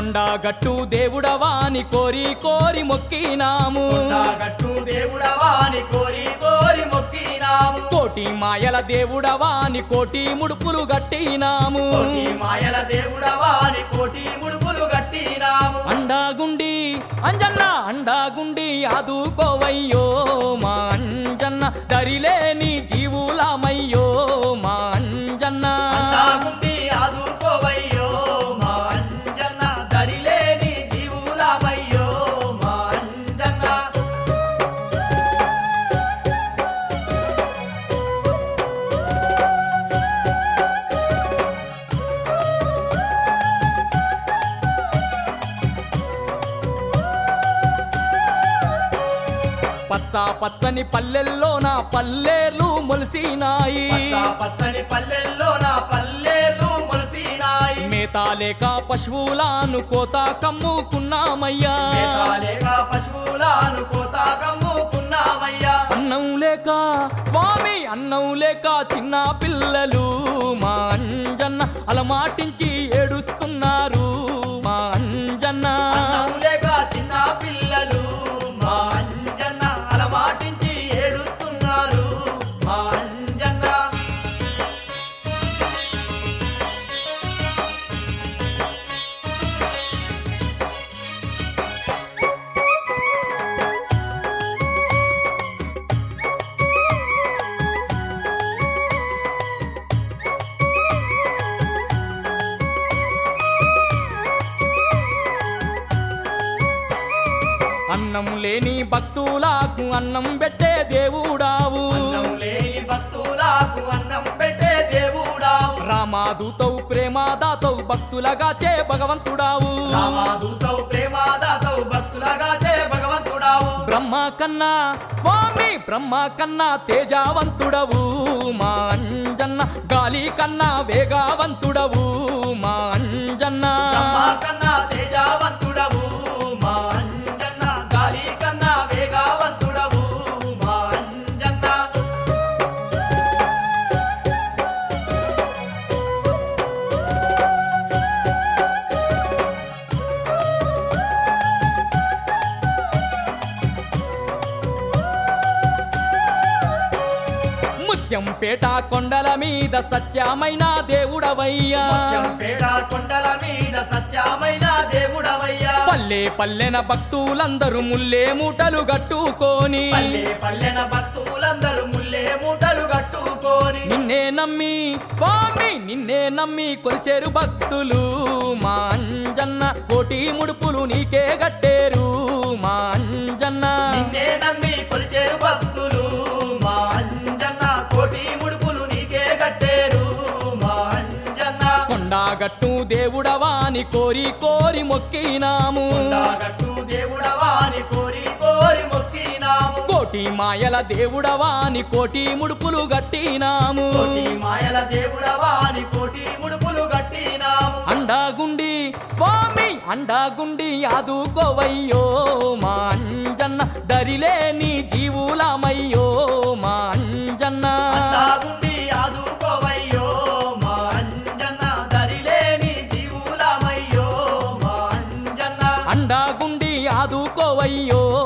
కొండగట్టు దేవుడవాని కోరి కోరి మొక్కినాము కొండగట్టు దేవుడవాని కోరి కోరి మొక్కినాము కోటి మాయల దేవుడవాని కోటి ముడుపులు గట్టినాము కోటి మాయల దేవుడవాని కోటి ముడుపులు కట్టినాము అండాగుండి అంజన్న అండాగుండి ఆదుకోవయ్యో మా అంజన్న దరిలేని జీవులమయ్యో మా అంజన్న అందాగుండి ఆదుకోవయ్యో మా అంజన్న దరిలేని జీవులమయ్యో మా అంజన్న పచ్చ పచ్చని పల్లెల్లో నా పల్లెలు మొలిసినాయి పచ్చ పచ్చని పల్లెల్లో నా పల్లెలు మొలసినాయి మేత లేక పశువులను కోత కమ్ముకున్నామయ్యా మేఘాలేక పశువులను కోత కమ్ముకున్నామయ్యా అన్నం లేక స్వామి అన్నం లేక చిన్న పిల్లలు మా అంజన్న అలమాటించి ఏడుస్తున్నారు మా అంజన్న అన్నం లేక చిన్న పిల్లలు మా అంజన్న అలవాటించి ఏడుస్తున్నారు మా అంజన్న అన్నం లేని భక్తులకు అన్నం పెట్టే దేవుడావు అన్నం లేని భక్తులకు అన్నం పెట్టే దేవుడావు రామాదూతవు ప్రేమాదాతవు భక్తులగా చే భగవంతుడావు రామాదూతవు ప్రేమాదాతవు భక్తులగా చే భగవంతుడావు బ్రహ్మ కన్నా స్వామి బ్రహ్మ కన్నా తేజావంతుడవు మా అంజన్న గాలి కన్నా వేగవంతుడవు మా అంజన్న బ్రహ్మ కన్నా తేజావంతుడవు మా అంజన్న గాలి కన్నా వేగవంతుడవు మా అంజన్న ముత్యం పేట కొండల మీద సత్యమైన దేవుడవయ్యా పేడ కొండల మీద సత్యమైన దేవుడవయ్యా పల్లె పల్లెన భక్తులందరూ ముల్లే మూటలు గట్టుకొని పల్లె పల్లెన భక్తులందరూ ముల్లే మూటలు కట్టుకొని నిన్నే నమ్మి స్వామి నిన్నే నమ్మి కొలిచేరు భక్తులు మా అంజన్న కోటి ముడుపులు నీకే గట్టేరు మా అంజన్న నిన్నే నమ్మి కొలిచేరు భక్తులు మా అంజన్న కోటి ముడుపులు నీకే కట్టేరు మా అంజన్న కొండాగట్టు దేవుడవాని కోరి కోరి మొక్కినాము కొండగట్టు దేవుడవాని కోరి కోరి మొక్కినాము కోటి మాయల దేవుడవాని కోటి ముడుపులు గట్టినాము కోటి మాయల దేవుడవాని కోటి ముడుపులు కట్టినాము అండాగుండి స్వామి అండాగుండి ఆదుకోవయ్యో మా అంజన్న దరిలేని జీవులమయ్యో మా అంజన్న అందాగుండి ఆదుకోవయ్యో మా అంజన్న దరిలేని జీవులమయ్యో మా అంజన్న అండాగుండి ఆదుకోవయ్యో